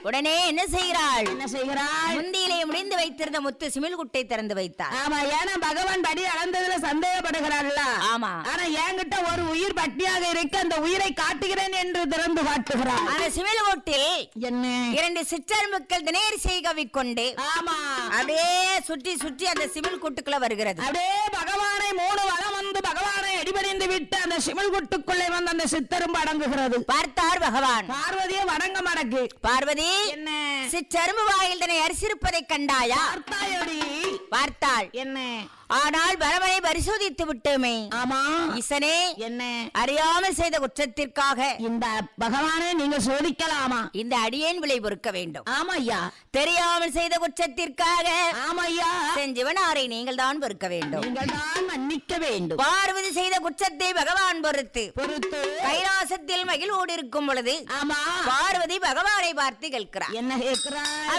உடனே என்ன செய்கிறாள் என்ன செய்கிறாள் முந்தியிலே முடிந்து வைத்திருந்த முத்து சிமிழ்குட்டை திறந்து வைத்தார் ஆமா ஏன்னா பகவான் படி அளந்ததுல சந்தேகப்படுகிறாள்ல ஆமா ஆனா என்கிட்ட ஒரு உயிர் பட்டியாக இருக்கு அந்த உயிரை காட்டுகிறேன் என்று திறந்து காட்டுகிறாள் அந்த சிமிழ்குட்டில் என்ன இரண்டு சிற்றரும்புக்கள் தினேர் செய்கவிக்கொண்டு ஆமா அப்படியே சுற்றி சுற்றி அந்த சிமிழ் கூட்டுக்குள்ள வருகிறது அப்படியே பகவானை மூணு வளம் வந்து பகவானை அடிபணிந்து விட்டு அந்த சிமிழ் குட்டுக்குள்ளே வந்து அந்த சித்தரும் அடங்குகிறது பார்த்தார் பகவான் பார்வதியை வணங்க மடக்கு பார்வதி என்ன சிற்றரும்பு வாயில் தன்னை அரிசிருப்பதை கண்டாயா பார்த்தாயடி பார்த்தாள் என்ன ஆனால் பரமனை பரிசோதித்து விட்டோமே ஆமா ஈசனே என்ன அறியாமல் செய்த குற்றத்திற்காக இந்த பகவானை நீங்க சோதிக்கலாமா இந்த அடியேன் விலை பொறுக்க வேண்டும் ஆமா ஐயா தெரியாமல் செய்த குற்றத்திற்காக ஆமா ஐயா செஞ்சவனாரை நீங்கள் தான் பொறுக்க வேண்டும் நீங்கள் தான் மன்னிக்க வேண்டும் பார்வதி செய்த குற்றத்தை பகவான் பொறுத்து பொறுத்து கைலாசத்தில் மகிழ்வோடு இருக்கும் பொழுது ஆமா பார்வதி பகவானை பார்த்து கேட்கிறார் என்ன கேட்கிறாய்